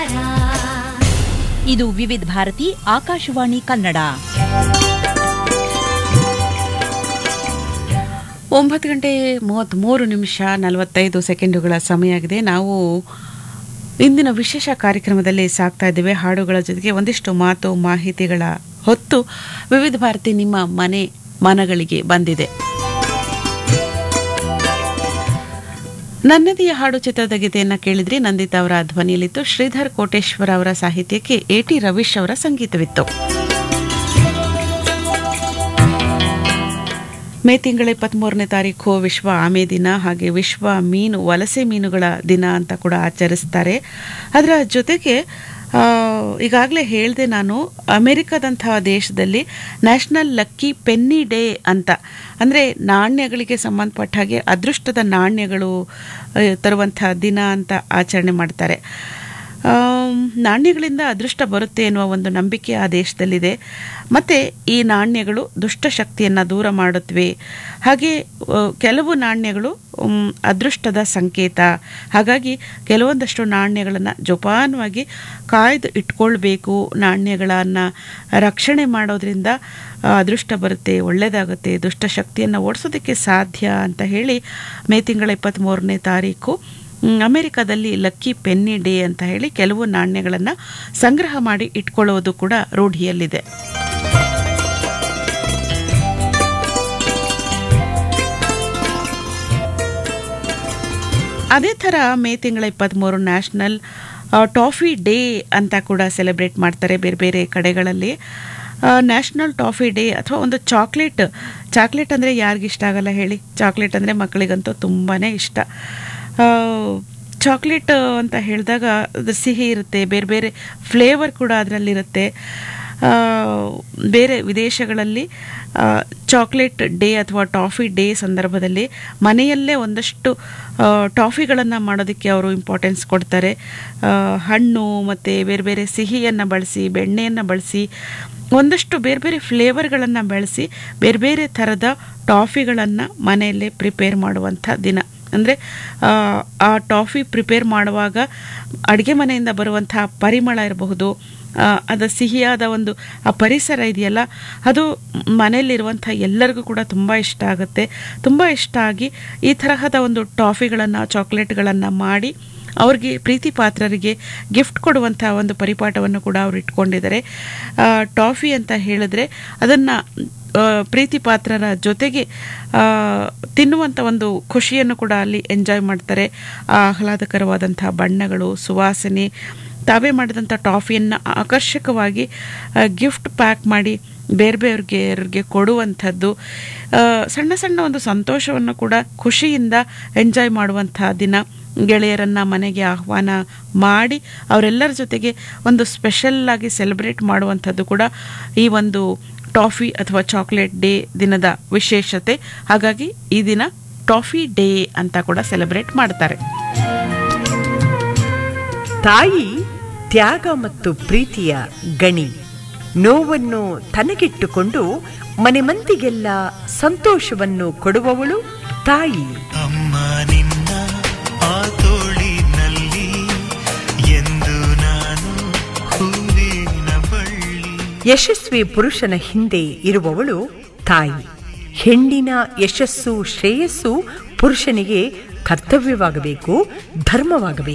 ಇದು ವಿವಿಧ ಭಾರತಿ ಆಕಾಶವಾಣಿ ಕನ್ನಡ ಒಂಬತ್ತು ಗಂಟೆ ಮೂವತ್ತ್ಮೂರು ನಿಮಿಷ ನಲವತ್ತೈದು ಸೆಕೆಂಡುಗಳ ಸಮಯ ಆಗಿದೆ ನಾವು ಇಂದಿನ ವಿಶೇಷ ಕಾರ್ಯಕ್ರಮದಲ್ಲಿ ಸಾಕ್ತಾ ಇದ್ದೇವೆ ಹಾಡುಗಳ ಜೊತೆಗೆ ಒಂದಿಷ್ಟು ಮಾತು ಮಾಹಿತಿಗಳ ಹೊತ್ತು ವಿವಿಧ ಭಾರತಿ ನಿಮ್ಮ ಮನೆ ಮನಗಳಿಗೆ ಬಂದಿದೆ ನನ್ನದಿಯ ಹಾಡು ಚಿತ್ರದ ಗೀತೆಯನ್ನು ಕೇಳಿದ್ರಿ ನಂದಿತಾ ಅವರ ಧ್ವನಿಯಲ್ಲಿತ್ತು ಶ್ರೀಧರ್ ಕೋಟೇಶ್ವರ ಅವರ ಸಾಹಿತ್ಯಕ್ಕೆ ಎ ಟಿ ರವೀಶ್ ಅವರ ಸಂಗೀತವಿತ್ತು ಮೇ ತಿಂಗಳ ಇಪ್ಪತ್ತ್ಮೂರನೇ ತಾರೀಕು ವಿಶ್ವ ಆಮೆ ದಿನ ಹಾಗೆ ವಿಶ್ವ ಮೀನು ವಲಸೆ ಮೀನುಗಳ ದಿನ ಅಂತ ಕೂಡ ಆಚರಿಸ್ತಾರೆ ಅದರ ಜೊತೆಗೆ ಈಗಾಗಲೇ ಹೇಳಿದೆ ನಾನು ಅಮೆರಿಕದಂತಹ ದೇಶದಲ್ಲಿ ನ್ಯಾಷನಲ್ ಲಕ್ಕಿ ಪೆನ್ನಿ ಡೇ ಅಂತ ಅಂದರೆ ನಾಣ್ಯಗಳಿಗೆ ಸಂಬಂಧಪಟ್ಟ ಹಾಗೆ ಅದೃಷ್ಟದ ನಾಣ್ಯಗಳು ಆ, ತರುವಂಥ ದಿನ ಅಂತ ಆಚರಣೆ ಮಾಡ್ತಾರೆ ಆಮ್, ನಾಣ್ಯಗಳಿಂದ ಅದೃಷ್ಟ ಬರುತ್ತೆ ಎನ್ನುವ ಒಂದು ನಂಬಿಕೆ ಆ ದೇಶದಲ್ಲಿದೆ ಮತ್ತು ಈ ನಾಣ್ಯಗಳು ದುಷ್ಟಶಕ್ತಿಯನ್ನು ದೂರ ಮಾಡುತ್ತವೆ ಹಾಗೆ ಆ, ಕೆಲವು ನಾಣ್ಯಗಳು ಉಮ್, ಅದೃಷ್ಟದ ಸಂಕೇತ ಹಾಗಾಗಿ ಕೆಲವೊಂದಷ್ಟು ನಾಣ್ಯಗಳನ್ನು ಜೋಪಾನವಾಗಿ ಕಾಯ್ದು ಇಟ್ಕೊಳ್ಬೇಕು ನಾಣ್ಯಗಳನ್ನು ರಕ್ಷಣೆ ಮಾಡೋದ್ರಿಂದ ಆ, ಅದೃಷ್ಟ ಬರುತ್ತೆ ಒಳ್ಳೆಯದಾಗುತ್ತೆ ದುಷ್ಟಶಕ್ತಿಯನ್ನು ಓಡಿಸೋದಕ್ಕೆ ಸಾಧ್ಯ ಅಂತ ಹೇಳಿ ಮೇ ತಿಂಗಳ ಇಪ್ಪತ್ತ್ಮೂರನೇ ತಾರೀಕು ಮ್, ಅಮೆರಿಕದಲ್ಲಿ ಲಕ್ಕಿ ಪೆನ್ನಿ ಡೇ ಅಂತ ಹೇಳಿ ಕೆಲವು ನಾಣ್ಯಗಳನ್ನು ಸಂಗ್ರಹ ಮಾಡಿ ಇಟ್ಕೊಳ್ಳೋದು ಕೂಡ ರೂಢಿಯಲ್ಲಿದೆ ಅದೇ ಥರ ಮೇ ತಿಂಗಳ ಇಪ್ಪತ್ತ್ಮೂರು ನ್ಯಾಷನಲ್ ಟಾಫಿ ಡೇ ಅಂತ ಕೂಡ ಸೆಲೆಬ್ರೇಟ್ ಮಾಡ್ತಾರೆ ಬೇರೆ ಬೇರೆ ಕಡೆಗಳಲ್ಲಿ ನ್ಯಾಷನಲ್ ಟಾಫಿ ಡೇ ಅಥವಾ ಒಂದು ಚಾಕ್ಲೇಟ್ ಚಾಕ್ಲೇಟ್ ಅಂದರೆ ಯಾರಿಗಿಷ್ಟ ಆಗಲ್ಲ ಹೇಳಿ ಚಾಕ್ಲೇಟ್ ಅಂದರೆ ಮಕ್ಕಳಿಗಂತೂ ತುಂಬಾ ಇಷ್ಟ ಆ, ಚಾಕ್ಲೇಟ್ ಅಂತ ಹೇಳಿದಾಗ ಅದು ಸಿಹಿ ಇರುತ್ತೆ ಬೇರೆ ಬೇರೆ ಫ್ಲೇವರ್ ಕೂಡ ಅದರಲ್ಲಿರುತ್ತೆ ಆ, ಬೇರೆ ವಿದೇಶಗಳಲ್ಲಿ ಆ, ಚಾಕ್ಲೇಟ್ ಡೇ ಅಥವಾ ಟಾಫಿ ಡೇ ಸಂದರ್ಭದಲ್ಲಿ ಮನೆಯಲ್ಲೇ ಒಂದಷ್ಟು ಟಾಫಿಗಳನ್ನು ಮಾಡೋದಕ್ಕೆ ಅವರು ಇಂಪಾರ್ಟೆನ್ಸ್ ಕೊಡ್ತಾರೆ ಆ, ಹಣ್ಣು ಮತ್ತು ಬೇರೆ ಬೇರೆ ಸಿಹಿಯನ್ನು ಬಳಸಿ ಬೆಣ್ಣೆಯನ್ನು ಬಳಸಿ ಒಂದಷ್ಟು ಬೇರೆ ಬೇರೆ ಫ್ಲೇವರ್ಗಳನ್ನು ಬಳಸಿ ಬೇರೆ ಬೇರೆ ಥರದ ಟಾಫಿಗಳನ್ನು ಮನೆಯಲ್ಲೇ ಪ್ರಿಪೇರ್ ಮಾಡುವಂಥ ದಿನ ಅಂದರೆ ಆ ಟಾಫಿ ಪ್ರಿಪೇರ್ ಮಾಡುವಾಗ ಅಡುಗೆ ಮನೆಯಿಂದ ಬರುವಂತಹ ಪರಿಮಳ ಇರಬಹುದು ಆ, ಅದು ಸಿಹಿಯಾದ ಒಂದು ಆ ಪರಿಸರ ಇದೆಯಲ್ಲ ಅದು ಮನೆಯಲ್ಲಿರುವಂಥ ಎಲ್ಲರಿಗೂ ಕೂಡ ತುಂಬ ಇಷ್ಟ ಆಗುತ್ತೆ ತುಂಬ ಇಷ್ಟ ಆಗಿ ಈ ತರಹದ ಒಂದು ಟಾಫಿಗಳನ್ನು ಚಾಕ್ಲೇಟ್ಗಳನ್ನು ಮಾಡಿ ಅವ್ರಿಗೆ ಪ್ರೀತಿ ಪಾತ್ರರಿಗೆ ಗಿಫ್ಟ್ ಕೊಡುವಂಥ ಒಂದು ಪರಿಪಾಠವನ್ನು ಕೂಡ ಅವರು ಇಟ್ಕೊಂಡಿದ್ದಾರೆ ಆ, ಟಾಫಿ ಅಂತ ಹೇಳಿದ್ರೆ ಅದನ್ನು ಪ್ರೀತಿ ಪಾತ್ರರ ಜೊತೆಗೆ ಆ, ತಿನ್ನುವಂಥ ಒಂದು ಖುಷಿಯನ್ನು ಕೂಡ ಅಲ್ಲಿ ಎಂಜಾಯ್ ಮಾಡ್ತಾರೆ ಆ ಆಹ್ಲಾದಕರವಾದಂಥ ಬಣ್ಣಗಳು ಸುವಾಸನೆ ತಾವೇ ಮಾಡಿದಂಥ ಟಾಫಿಯನ್ನು ಆಕರ್ಷಕವಾಗಿ ಗಿಫ್ಟ್ ಪ್ಯಾಕ್ ಮಾಡಿ ಬೇರೆ ಬೇರೆಗೆ ಅವ್ರಿಗೆ ಕೊಡುವಂಥದ್ದು ಆ, ಸಣ್ಣ ಸಣ್ಣ ಒಂದು ಸಂತೋಷವನ್ನು ಕೂಡ ಖುಷಿಯಿಂದ ಎಂಜಾಯ್ ಮಾಡುವಂಥ ದಿನ ಗೆಳೆಯರನ್ನು ಮನೆಗೆ ಆಹ್ವಾನ ಮಾಡಿ ಅವರೆಲ್ಲರ ಜೊತೆಗೆ ಒಂದು ಸ್ಪೆಷಲ್ಲಾಗಿ ಸೆಲೆಬ್ರೇಟ್ ಮಾಡುವಂಥದ್ದು ಕೂಡ ಈ ಒಂದು ಟಾಫಿ ಅಥವಾ ಚಾಕ್ಲೇಟ್ ಡೇ ದಿನದ ವಿಶೇಷತೆ ಹಾಗಾಗಿ ಈ ದಿನ ಟಾಫಿ ಡೇ ಅಂತ ಕೂಡ ಸೆಲೆಬ್ರೇಟ್ ಮಾಡ್ತಾರೆ ತಾಯಿ ತ್ಯಾಗ ಮತ್ತು ಪ್ರೀತಿಯ ಗಣಿ ನೋವನ್ನು ತನಗಿಟ್ಟುಕೊಂಡು ಮನೆ ಮಂದಿಗೆಲ್ಲ ಸಂತೋಷವನ್ನು ಕೊಡುವವಳು ತಾಯಿ ಅಮ್ಮ ನಿನ್ನ ಆ ತೋಳಿನಲ್ಲಿ ಎಂದು ನಾನು ಹೂವಿನ ಬಳ್ಳಿ ಯಶಸ್ವಿ ಪುರುಷನ ಹಿಂದೆ ಇರುವವಳು ತಾಯಿ ಹೆಣ್ಣಿನ ಯಶಸ್ಸು ಶ್ರೇಯಸ್ಸು ಪುರುಷನಿಗೆ ಕರ್ತವ್ಯವಾಗಬೇಕು ಧರ್ಮವಾಗಬೇಕು